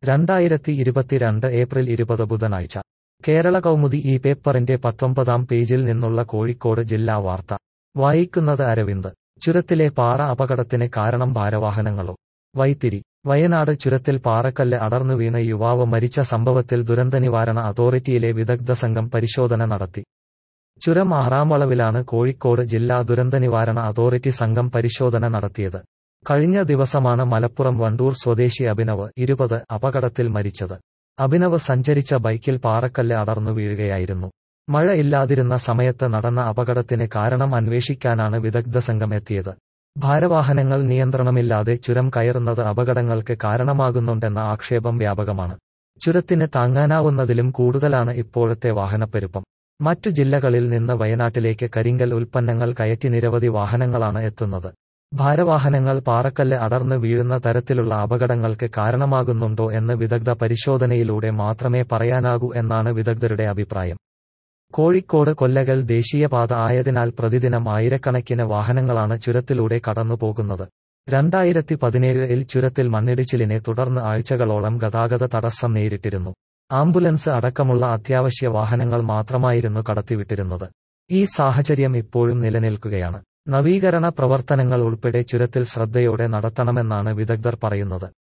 രണ്ടായിരത്തി ഇരുപത്തിരണ്ട് ഏപ്രിൽ ഇരുപത് ബുധനാഴ്ച കേരള കൗമുദി ഈ പേപ്പറിന്റെ പത്തൊമ്പതാം പേജിൽ നിന്നുള്ള കോഴിക്കോട് ജില്ലാ വാർത്ത വായിക്കുന്നത് അരവിന്ദ് ചുരത്തിലെ പാറ അപകടത്തിന് കാരണം ഭാരവാഹനങ്ങളോ വൈത്തിരി വയനാട് ചുരത്തിൽ പാറക്കല്ല് അടർന്നു വീണ യുവാവ് മരിച്ച സംഭവത്തിൽ ദുരന്തനിവാരണ അതോറിറ്റിയിലെ വിദഗ്ധ സംഘം പരിശോധന നടത്തി ചുരം ആറാം വളവിലാണ് കോഴിക്കോട് ജില്ലാ ദുരന്തനിവാരണ അതോറിറ്റി സംഘം പരിശോധന നടത്തിയത് കഴിഞ്ഞ ദിവസമാണ് മലപ്പുറം വണ്ടൂർ സ്വദേശി അഭിനവ് ഇരുപത് അപകടത്തിൽ മരിച്ചത് അഭിനവ് സഞ്ചരിച്ച ബൈക്കിൽ പാറക്കല്ല് അടർന്നു വീഴുകയായിരുന്നു മഴ ഇല്ലാതിരുന്ന സമയത്ത് നടന്ന അപകടത്തിന് കാരണം അന്വേഷിക്കാനാണ് വിദഗ്ധ സംഘം എത്തിയത് ഭാരവാഹനങ്ങൾ നിയന്ത്രണമില്ലാതെ ചുരം കയറുന്നത് അപകടങ്ങൾക്ക് കാരണമാകുന്നുണ്ടെന്ന ആക്ഷേപം വ്യാപകമാണ് ചുരത്തിന് താങ്ങാനാവുന്നതിലും കൂടുതലാണ് ഇപ്പോഴത്തെ വാഹനപ്പെരുപ്പം മറ്റു ജില്ലകളിൽ നിന്ന് വയനാട്ടിലേക്ക് കരിങ്കൽ ഉൽപ്പന്നങ്ങൾ കയറ്റി നിരവധി വാഹനങ്ങളാണ് എത്തുന്നത് ഭാരവാഹനങ്ങൾ പാറക്കല്ല് അടർന്ന് വീഴുന്ന തരത്തിലുള്ള അപകടങ്ങൾക്ക് കാരണമാകുന്നുണ്ടോ എന്ന് വിദഗ്ധ പരിശോധനയിലൂടെ മാത്രമേ പറയാനാകൂ എന്നാണ് വിദഗ്ധരുടെ അഭിപ്രായം കോഴിക്കോട് കൊല്ലകൽ ദേശീയപാത ആയതിനാൽ പ്രതിദിനം ആയിരക്കണക്കിന് വാഹനങ്ങളാണ് ചുരത്തിലൂടെ കടന്നുപോകുന്നത് രണ്ടായിരത്തി പതിനേഴിൽ ചുരത്തിൽ മണ്ണിടിച്ചിലിനെ തുടർന്ന് ആഴ്ചകളോളം ഗതാഗത തടസ്സം നേരിട്ടിരുന്നു ആംബുലൻസ് അടക്കമുള്ള അത്യാവശ്യ വാഹനങ്ങൾ മാത്രമായിരുന്നു കടത്തിവിട്ടിരുന്നത് ഈ സാഹചര്യം ഇപ്പോഴും നിലനിൽക്കുകയാണ് നവീകരണ പ്രവർത്തനങ്ങൾ ഉൾപ്പെടെ ചുരത്തിൽ ശ്രദ്ധയോടെ നടത്തണമെന്നാണ് വിദഗ്ധർ പറയുന്നത്